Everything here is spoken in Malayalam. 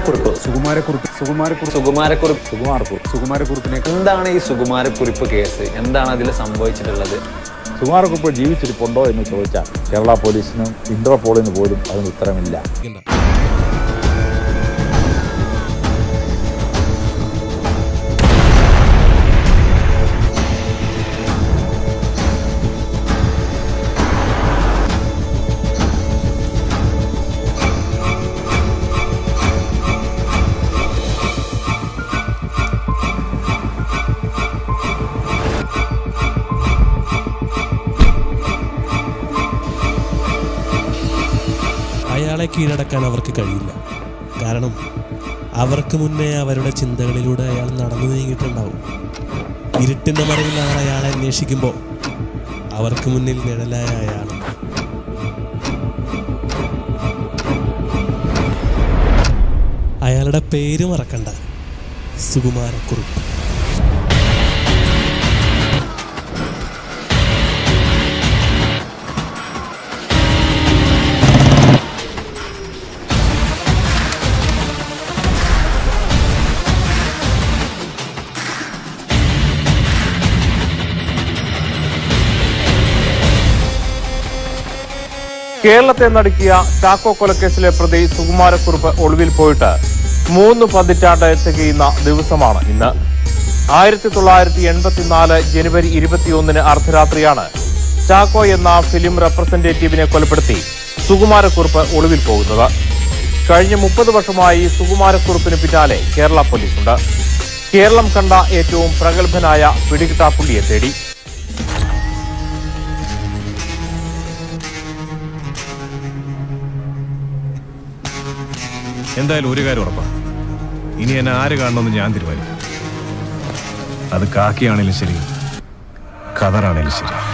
സുകുമാരക്കുറിപ്പ് സുകുമാരക്കുറിപ്പ് സുകുമാരക്കുറിപ്പ് സുകുമാരക്കുറിപ്പ് സുകുമാരക്കുറിപ്പ് സുകുമാരക്കുറിപ്പിനെ എന്താണ് ഈ സുകുമാരക്കുറിപ്പ് കേസ് എന്താണ് അതിൽ സംഭവിച്ചിട്ടുള്ളത് സുകുമാരക്കുറിപ്പ് ജീവിച്ചിരിപ്പുണ്ടോ എന്ന് ചോദിച്ചാൽ കേരള പോലീസിനും ഇന്റർപോളിന് പോലും അതിന് ഉത്തരമില്ല അയാളെ കീഴടക്കാൻ അവർക്ക് കഴിയില്ല കാരണം അവർക്ക് മുന്നേ അവരുടെ ചിന്തകളിലൂടെ അയാൾ നടന്നു നീങ്ങിയിട്ടുണ്ടാവും ഇരുട്ടിന്റെ മറവിൽ അവർ അയാളെ അന്വേഷിക്കുമ്പോൾ അവർക്ക് മുന്നിൽ നിഴലായ അയാൾ അയാളുടെ പേര് മറക്കണ്ട സുകുമാരക്കുറിപ്പ് കേരളത്തെ നടുക്കിയ ചാക്കോ കൊലക്കേസിലെ പ്രതി സുകുമാരക്കുറുപ്പ് ഒളിവിൽ പോയിട്ട് മൂന്ന് പതിറ്റാണ്ട് തികയുന്ന ദിവസമാണ് ഇന്ന് ആയിരത്തി തൊള്ളായിരത്തി എൺപത്തിനാല് ജനുവരി ഇരുപത്തിയൊന്നിന് അർദ്ധരാത്രിയാണ് ചാക്കോ എന്ന ഫിലിം റെപ്രസെന്റേറ്റീവിനെ കൊലപ്പെടുത്തി സുകുമാരക്കുറുപ്പ് ഒളിവിൽ പോകുന്നത് കഴിഞ്ഞ മുപ്പത് വർഷമായി സുകുമാരക്കുറുപ്പിന് പിന്നാലെ കേരള പോലീസുണ്ട് കേരളം കണ്ട ഏറ്റവും പ്രഗത്ഭനായ പിടികിട്ടാപ്പുള്ളിയെ തേടി എന്തായാലും ഒരു കാര്യം ഉറപ്പാ ഇനി എന്നെ ആര് കാണണമെന്ന് ഞാൻ തീരുമാനിക്കും അത് കാക്കിയാണേലും ശരി ഖദറാണേലും ശരി